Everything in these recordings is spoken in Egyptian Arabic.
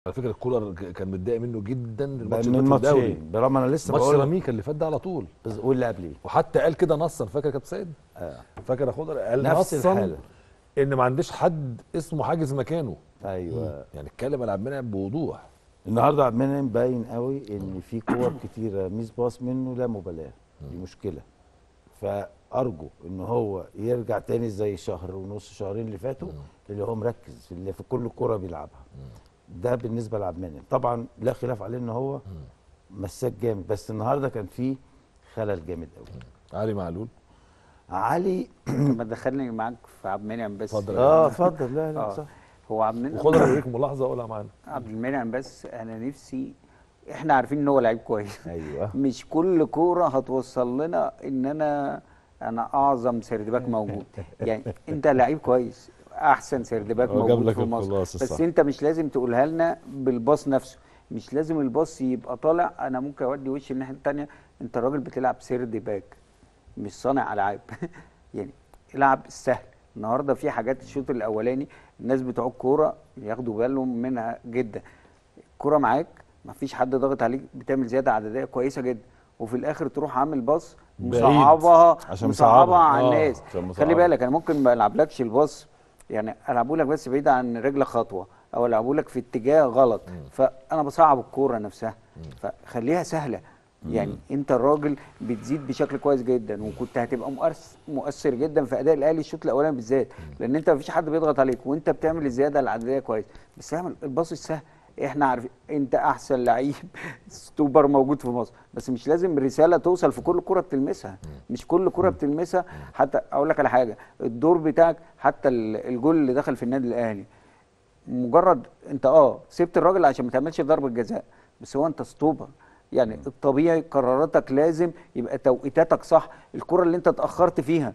على فكره الكولر ك- كان متضايق منه جدا الماتش من اللي فات في الدوري ماتشين برغم انا لسه ماتش بقول سيراميكا اللي فات ده على طول بس قول اللي قبليه وحتى قال كده نصا فاكر يا كابتن سيد آه. فاكر يا خضر قال نفس نصا الحاله ان ما عنديش حد اسمه حاجز مكانه ايوه يعني اتكلم على عبد المنعم بوضوح النهارده عبد المنعم باين قوي ان في كور كتيره ميس باص منه لا مبالاه دي مشكله فارجو ان هو يرجع تاني زي شهر ونص شهرين اللي فاتوا اللي هو مركز في اللي في كل كره بيلعبها ده بالنسبه لعبد المنعم طبعا لا خلاف عليه ان هو مساك جامد بس النهارده كان فيه خلل جامد قوي علي معلول علي ما تدخلني معاك في عبد المنعم بس اتفضل. اه اتفضل لا لا آه. صح هو عبد المنعم وخضر اوريك ملاحظه اقولها معانا عبد المنعم بس انا نفسي احنا عارفين ان هو لعيب كويس ايوه مش كل كوره هتوصل لنا ان انا انا اعظم سيرد موجود يعني انت لعيب كويس احسن سيرد باك هو جاب موجود لك في مصر الخلاصة بس الصح. انت مش لازم تقولها لنا بالباص نفسه مش لازم الباص يبقى طالع انا ممكن اودي وشي الناحيه الثانيه انت الراجل بتلعب سيرد باك مش صانع العاب يعني العب السهل النهارده في حاجات الشوط الاولاني الناس بتوع الكوره ياخدوا بالهم منها جدا الكوره معاك مفيش حد ضاغط عليك بتعمل زياده عدديه كويسه جدا وفي الاخر تروح عامل باص بعيد. مصعبها عشان مصعبها مصعبها. على آه، الناس عشان خلي مصعبها. بالك انا ممكن ما العبلكش الباص يعني العبه لك بس بعيد عن رجلك خطوه او العبه لك في اتجاه غلط فانا بصعب الكوره نفسها فخليها سهله يعني انت الراجل بتزيد بشكل كويس جدا وكنت هتبقى مؤثر مؤثر جدا في اداء الاهلي الشوط الاولاني بالذات لان انت مفيش حد بيضغط عليك وانت بتعمل الزياده العدديه كويس بس اعمل الباص السهل احنا عارفين انت احسن لعيب ستوبر موجود في مصر بس مش لازم الرساله توصل في كل كره بتلمسها مش كل كره بتلمسها حتى اقول لك على حاجه الدور بتاعك حتى ال- الجول اللي دخل في النادي الاهلي مجرد انت اه سبت الراجل عشان ما تعملش ضربه جزاء بس هو انت ستوبر يعني الطبيعي قراراتك لازم يبقى توقيتاتك صح الكره اللي انت اتاخرت فيها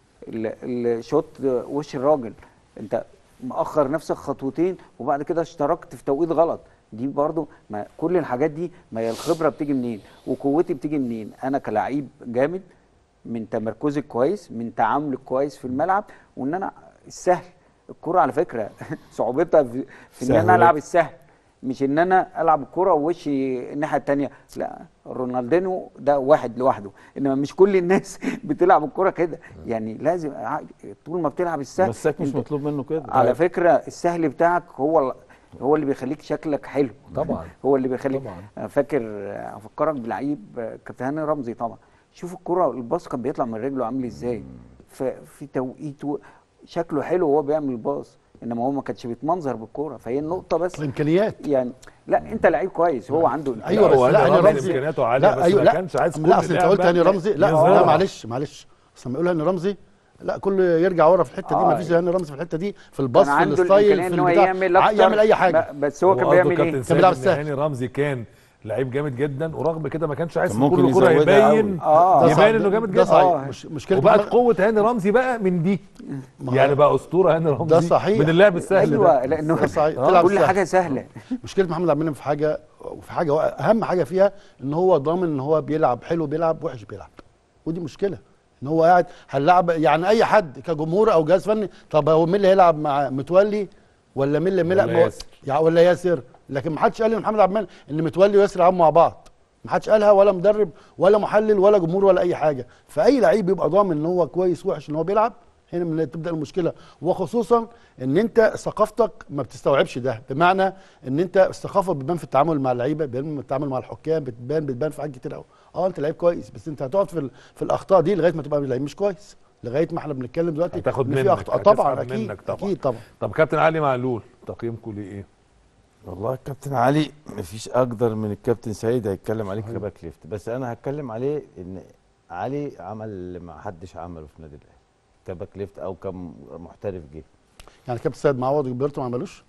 ال- الشوط وش الراجل انت مأخر نفسك خطوتين وبعد كده اشتركت في توقيت غلط دي برضو ما كل الحاجات دي ما هي الخبره بتيجي منين وقوتي بتيجي منين انا كلاعب جامد من تمركزي كويس من تعاملي كويس في الملعب وان انا السهل الكرة على فكره صعوبتها في, في ان انا سهولة. العب السهل مش ان انا العب الكرة ووشي الناحيه الثانيه لا رونالدينو ده واحد لوحده انما مش كل الناس بتلعب الكرة كده يعني لازم ع- طول ما بتلعب السهل مساك مش انت- مطلوب منه كده على فكره السهل بتاعك هو هو اللي بيخليك شكلك حلو طبعا هو اللي بيخليك طبعا. أنا فاكر افكرك بلعيب كابتن هاني رمزي طبعا شوف الكره الباص كان بيطلع من رجله عامل ازاي ف- في توقيته شكله حلو وهو بيعمل الباص انما هو ما كانش بيتمنظر بالكوره فهي النقطه بس الامكانيات يعني لا انت لعيب كويس هو عنده ايوه لا، هو بس لا هاني هاني رمزي رمزي إمكانياته عالية، لا بس ايوه ما لا كانش عايز كل لا اصل انت اللعب قلت هاني بقى رمزي لا يظهرها. لا معلش معلش اصل لما يقول هاني رمزي لا كله يرجع ورا في الحته دي آه. ما فيش هاني رمزي في الحته دي في الباص كان في عنده الستايل الامكانيه في ان هو البتاع يعمل ع- اكتر يعمل اي حاجه ب- بس هو كان وقصده بيعمل كابتن ايه؟ سيد بيلعب إن السهل. هاني رمزي كان لعيب جامد جدا ورغم كده ما كانش عايز كان في ممكن كل كوره يزودها يبين آه. ده يبين صحيح. انه جامد ده جدا صحيح آه. مش مشكله وبقت محمد- قوه هاني رمزي بقى من دي ما يعني هو- بقى اسطوره هاني رمزي ده صحيح. من اللعب السهل ايوه ده لانه ده صحيح. آه، تلعب كل سهل. حاجه سهله مشكله محمد عبد المنعم في حاجه وفي حاجه اهم حاجه فيها ان هو ضامن ان هو بيلعب حلو بيلعب وحش بيلعب ودي مشكله ان هو قاعد هنلعب يعني اي حد كجمهور او جهاز فني طب هو مين اللي هيلعب مع متولي ولا مين اللي ولا ملعب ياسر. يعني ولا ياسر لكن ما حدش قال ان محمد عبد المنعم ان متولي وياسر يلعبوا مع بعض ما حدش قالها ولا مدرب ولا محلل ولا جمهور ولا اي حاجه فاي لعيب بيبقى ضامن ان هو كويس وحش ان هو بيلعب هنا من تبدا المشكله وخصوصا ان انت ثقافتك ما بتستوعبش ده بمعنى ان انت الثقافه بتبان في التعامل مع اللعيبه بتبان في التعامل مع الحكام بتبان بتبان في حاجات كتير قوي اه انت لعيب كويس بس انت هتقعد في, ال- في الاخطاء دي لغايه ما تبقى لعيب مش كويس لغايه ما احنا بنتكلم دلوقتي هتاخد إن في منك، اخطاء طبعا هتسحب اكيد منك طبعا. اكيد طبعا طب كابتن علي معلول تقييمكم ليه ايه؟ والله الكابتن علي مفيش اقدر من الكابتن سعيد هيتكلم عليه كباك ليفت بس انا هتكلم عليه ان علي عمل اللي ما حدش عمله في نادي الاهلي كباك ليفت او كمحترف جه يعني كابتن سيد معوض وجبرتو ما عملوش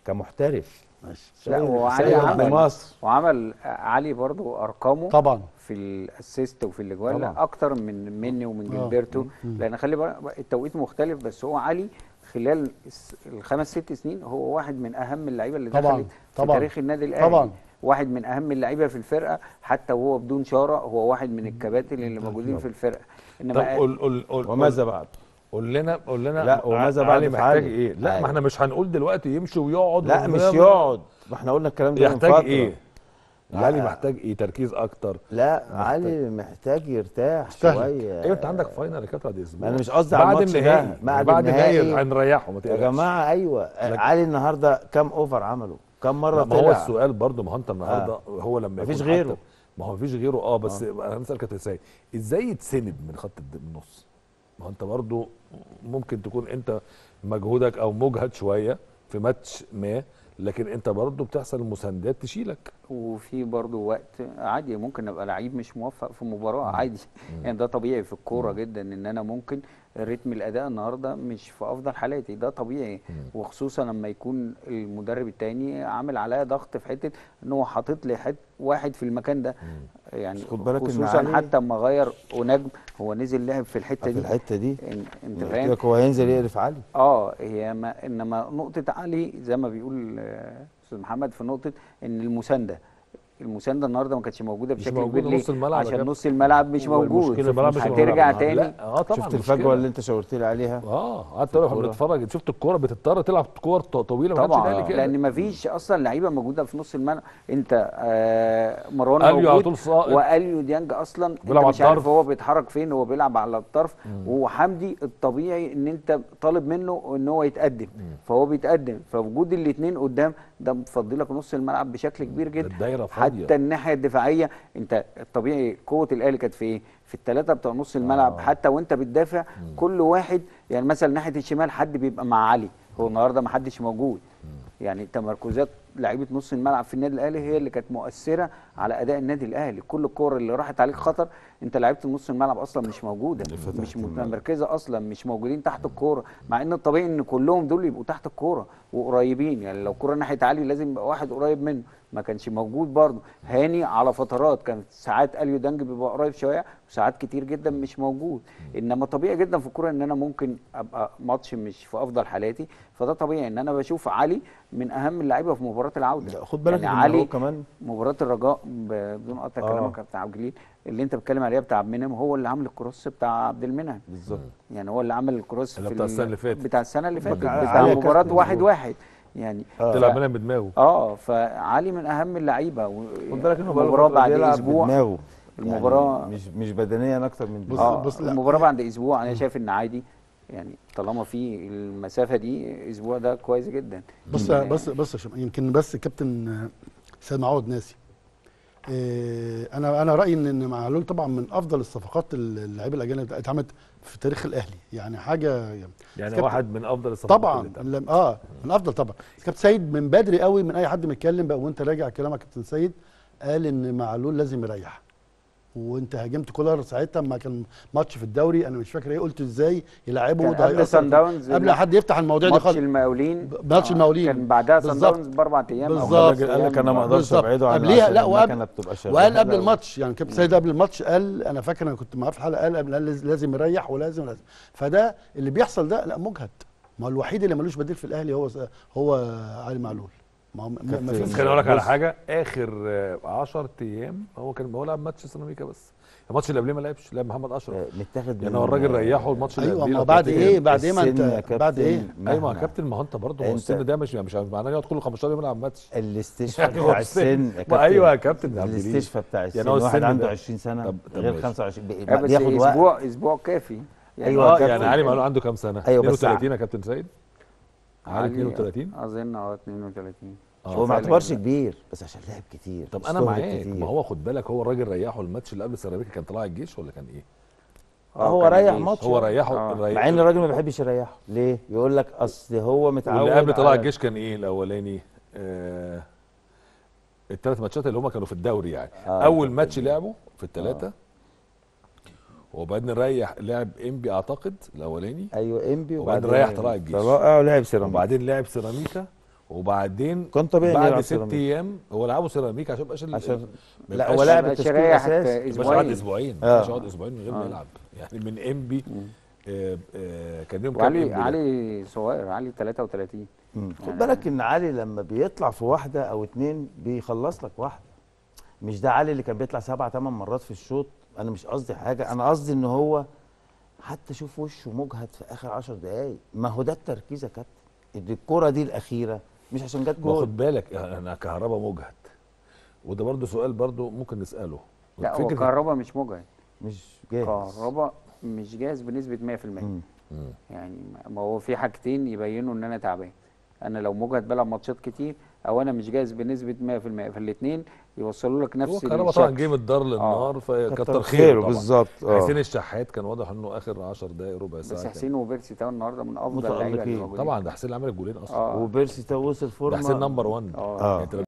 كمحترف ماشي لا هو علي سيد عمل مصر وعمل علي برضو ارقامه طبعا في الاسيست وفي الاجوال طبعا. لا اكتر من مني ومن آه. جilberto لان خلي بالك التوقيت مختلف بس هو علي خلال الس- الخمس ست سنين هو واحد من اهم اللعيبه اللي طبعا. دخلت في طبعا. تاريخ النادي الاهلي طبعا. واحد من اهم اللعيبه في الفرقه حتى وهو بدون شاره هو واحد من الكباتن اللي موجودين في الفرقه طب انما قول قول قول وماذا بعد قول لنا قول لنا لا، وماذا ع- بعد علي في محتاج علي؟ ايه؟ لا أيوة. ما احنا مش هنقول دلوقتي يمشي ويقعد لا مش ونعمل- يقعد ما احنا قلنا الكلام ده من يحتاج فترة. ايه لا. علي محتاج ايه تركيز اكتر لا علي محتاج يرتاح يستهلك. شويه ايوه انت عندك فاينل يا كابتن بعد اسبوع ما أنا مش قصدي على بعد الماتش ده. النهائي بعد بعد النهائي النهائي. هنريحه ما يا تقلقش جماعه ايوه علي النهارده كام اوفر عمله كام مره لا، ما هو طلع السؤال برضه ما هو انت النهارده هو لما مفيش يكون غيره. حتى- ما هو مفيش غيره اه بس انا بسال كابتن سيد ازاي يتسند من خط الد- النص ما هو انت برضه ممكن تكون انت مجهودك او مجهد شويه في ماتش ما لكن انت برضه بتحصل المساندات تشيلك وفي برضو وقت عادي ممكن ابقى لعيب مش موفق في مباراه عادي يعني ده طبيعي في الكوره جدا ان انا ممكن رتم الاداء النهارده مش في افضل حالاتي ده طبيعي وخصوصا لما يكون المدرب التاني عامل عليا ضغط في حته ان هو حاطط لي حت واحد في المكان ده يعني خد بالك إن خصوصا علي- حتى اما غير ونجم هو نزل لعب في الحته في دي الحته دي إن- انت قلت فاهم لك هو هينزل يقرف علي اه هي ما انما نقطه علي زي ما بيقول آه، استاذ محمد في نقطه ان المسانده المسانده النهارده ما كانتش موجوده مش بشكل موجودة كبير ليه؟ نص الملعب يا عشان كابتن. نص الملعب مش موجود والمشكلة في الملعب مش هترجع موجود. تاني لا اه طبعا شفت مشكلة. الفجوه اللي انت شاورت لي عليها اه قعدت اقول الكورة. بنتفرج شفت الكوره بتضطر تلعب كور ط- طويله ما كانش طبعا الاهلي كده لان ما فيش اصلا لعيبه موجوده في نص الملعب انت آه مروان أليو على موجود طول ساقط. واليو ديانج اصلا انت بيلعب على مش عارف الطرف. هو بيتحرك فين هو بيلعب على الطرف وحمدي الطبيعي ان انت طالب منه ان هو يتقدم فهو بيتقدم فوجود الاثنين قدام ده مفضي لك نص الملعب بشكل كبير جدا الدايرة فاضية. حتى الناحيه الدفاعيه انت الطبيعي قوه الاهلي كانت في ايه في الثلاثه بتوع نص الملعب آه. حتى وانت بتدافع كل واحد يعني مثلا ناحيه الشمال حد بيبقى مع علي هو النهارده ما حدش موجود يعني تمركزات لعيبه نص الملعب في النادي الاهلي هي اللي كانت مؤثره على اداء النادي الاهلي كل الكور اللي راحت عليك خطر انت لعيبه نص الملعب اصلا مش موجوده فتحت مش الملعب. متمركزه اصلا مش موجودين تحت الكوره مع ان الطبيعي ان كلهم دول يبقوا تحت الكوره وقريبين يعني لو كوره ناحيه علي لازم يبقى واحد قريب منه ما كانش موجود برضه هاني على فترات كانت ساعات اليو دانج بيبقى قريب شويه وساعات كتير جدا مش موجود انما طبيعي جدا في الكوره ان انا ممكن ابقى ماتش مش في افضل حالاتي فده طبيعي ان انا بشوف علي من اهم اللعيبه في مباراه العوده لا، خد بالك يعني إن علي هو كمان مباراه الرجاء ب- بدون قطع آه. كلامك يا بتاع عبد الجليل اللي انت بتتكلم عليها بتاع عبد المنعم هو اللي عامل الكروس بتاع عبد المنعم بالظبط يعني هو اللي عمل الكروس اللي في بتاع ال- السنة اللي فاتت. بتاع السنه اللي فاتت علي بتاع يا مباراه كابتن واحد مظبوط. واحد يعني طلع ف- منها بدماغه اه فعلي من اهم اللعيبه و- خد بالك انه بقاله المباراه فترة بعد بيلعب اسبوع بدماغه. المباراة- يعني مش مش بدنيا اكتر من بص- دماغه اه بص لا. المباراه بعد اسبوع انا شايف ان عادي يعني طالما في المسافه دي اسبوع ده كويس جدا بص يعني بص بص يا شباب يمكن بس كابتن آه، سيد معوض ناسي آه، انا انا رايي ان إن معلول طبعا من افضل الصفقات اللعيبه الاجانب اللي اتعملت في تاريخ الاهلي يعني حاجه يعني يعني كابتن- واحد من افضل الصفقات طبعا اللي اتعملت. لم- اه من افضل طبعا كابتن سيد من بدري قوي من اي حد بيتكلم بقى وانت راجع كلامك كابتن سيد قال ان معلول لازم يريح وانت هاجمت كولر ساعتها ما كان ماتش في الدوري انا مش فاكر ايه قلت ازاي يلعبه كان وده قبل هيأثر- سان داونز قبل حد يفتح المواضيع دي ماتش خالص المقاولين ماتش آه، المقاولين. كان بعدها سان بالظبط. داونز باربع ايام أو بالظبط. خمس الراجل قال لك أيام. انا ما اقدرش بالظبط. ابعده عن قبليها عشان لا وقبل المكنه بتبقى شغاله وقال قبل لو- الماتش يعني كابتن سيد قبل الماتش قال انا فاكر انا كنت معاه في الحلقه قال قبل قال لازم يريح ولازم لازم فده اللي بيحصل ده لا مجهد ما هو الوحيد اللي ملوش بديل في الاهلي هو هو علي معلول ما هو ما- ما كابتن بس فيش خليني اقول لك على بص. حاجه اخر 10 ايام هو كان هو لعب ماتش سيراميكا بس الماتش اللي قبليه ما لعبش لعب محمد اشرف آه، متاخد يعني من- هو الراجل ريحه الماتش اللي ايوه قبليه ما هو لو بعد تفتكر. ايه بعد ايه ما السن يا انت بعد كابتن ايه ايوه يا مهما. كابتن ما هو انت برضه ما هو أنت- السن ده مش مش معناه يقعد كل 15 يوم يلعب ماتش الاستشفاء يعني هو بتاع السن. السن يا ما كابتن ايوه يا كابتن عبد الجليل. الاستشفاء بتاع السن يعني هو واحد السن عنده ده- 20 سنه طب- طب غير ماشي. 25 بي- آه، بس بياخد وقت اسبوع اسبوع كافي أيوة اه يا كابتن. يعني علي معلول عنده كام سنه؟ أيوة، بس 32 يا كابتن سيد علي 32 اظن اه 32 آه. هو ما فعلا اعتبرش كده. كبير بس عشان لعب كتير طب انا استهلك معاك كتير. ما هو خد بالك هو الراجل ريحه الماتش اللي قبل سيراميكا كان طلع الجيش ولا كان ايه؟ آه، هو كان ريح الجيش. ماتش هو ريحه آه. ريح- مع ان الراجل ما بيحبش يريحه ليه يقول لك اصل هو متعود واللي قبل طلع على- الجيش كان ايه الاولاني؟ آه الثلاث ماتشات اللي هم كانوا في الدوري يعني آه. اول ماتش لعبه في الثلاثه وبعدين ريح لعب انبي اعتقد الاولاني ايوه انبي وبعدين ريح طلائع الجيش. اه ولعب سيراميكا وبعدين لعب سيراميكا وبعدين كان طبيعي إنه بعد يلعب ست سيراميكا. ايام هو لعبه سيراميكا عشان مبقاش عشان ما لا يبقاش- هو لعب مبقاش التشكيل رايح الاساسي بس أسبوعين. قعد اسبوعين ما آه. كانش قعد اسبوعين من غير ما آه. يلعب يعني من انبي آه آه كان يوم كام وعلي إنبي ده؟ علي صغير علي 33 مم. خد يعني- بالك ان علي لما بيطلع في واحده او اتنين بيخلص لك واحده مش ده علي اللي كان بيطلع سبع ثمان مرات في الشوط انا مش قصدي حاجه انا قصدي ان هو حتى شوف وشه مجهد في اخر عشر دقايق ما هو ده التركيز يا كابتن إن الكره دي الاخيره مش عشان جت ما جول خد بالك انا كهربا مجهد وده برضو سؤال برضو ممكن نساله لا هو كهربا مش مجهد مش جاهز كهربا مش جاهز بنسبه 100% مم. مم. يعني ما هو في حاجتين يبينوا ان انا تعبان انا لو مجهد بلعب ماتشات كتير او انا مش جاهز بنسبه 100% فالاثنين يوصلوا لك هو نفس كهربا طبعا الشكل. جه من الدار للنار فكتر كتر خيره خيره طبعا بالظبط اه حسين الشحات كان واضح انه اخر 10 دقائق ربع ساعه بس كان- حسين وبيرسي تاو النهارده من افضل اللعيبه اللي متألقين. موجودين طبعا ده حسين اللي عمل الجولين اصلا اه وبيرسي تو وصل ده فورمه حسين نمبر 1 اه اه يعني انت لو